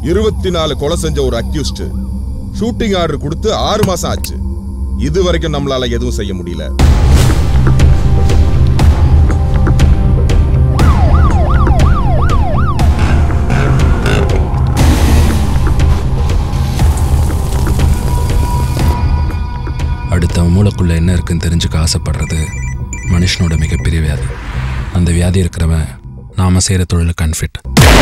இருபத்தி நாலு கொலை செஞ்ச ஒரு அக்யூஸ்ட் ஷூட்டிங் ஆர்டர் கொடுத்து ஆறு மாசம் ஆச்சு இது வரைக்கும் நம்மளால எதுவும் செய்ய முடியல அடுத்தவன் மூளைக்குள்ள என்ன இருக்குன்னு தெரிஞ்சுக்க ஆசைப்படுறது மனுஷனோட மிகப்பெரிய வியாதி அந்த வியாதி இருக்கிறவன் நாம செய்கிற தொழிலுக்கு அன்ஃபிட்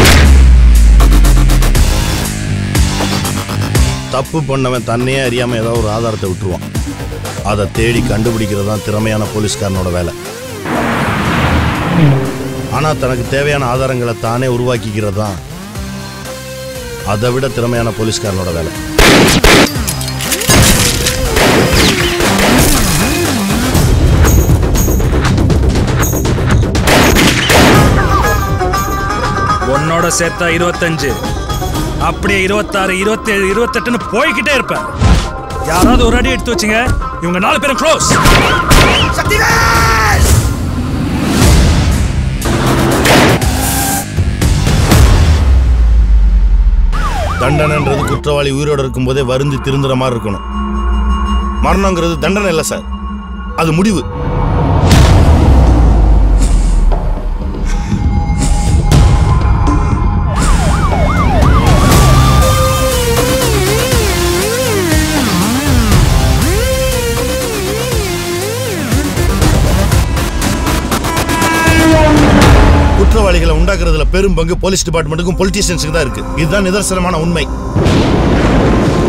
தப்பு பண்ணவன் தன்னையே அறியாம ஏதாவது ஒரு ஆதாரத்தை விட்டுருவான் அதை தேடி கண்டுபிடிக்கிறது தான் திறமையான போலீஸ்காரனோட வேலை ஆனா தனக்கு தேவையான ஆதாரங்களை தானே உருவாக்கிக்கிறது தான் அதை விட திறமையான போலீஸ்காரனோட வேலை உன்னோட சேர்த்தா இருபத்தஞ்சு அப்படியே இருபத்தாறு இருபத்தேழு இருபத்தெட்டுன்னு போய்கிட்டே இருப்பேன் யாராவது ஒரு அடி எடுத்து வச்சுங்க இவங்க நாலு பேரும் க்ளோஸ் தண்டனைன்றது குற்றவாளி உயிரோட இருக்கும்போதே வருந்தி திருந்துற மாதிரி இருக்கணும் மரணங்கிறது தண்டனை இல்லை சார் அது முடிவு குற்றவாளிகளை உண்டாக்குறதுல பெரும் பங்கு போலீஸ் டிபார்ட்மெண்ட்டுக்கும் பொலிட்டீஷியன்ஸுக்கு தான் இருக்கு இதுதான் நிதர்சனமான உண்மை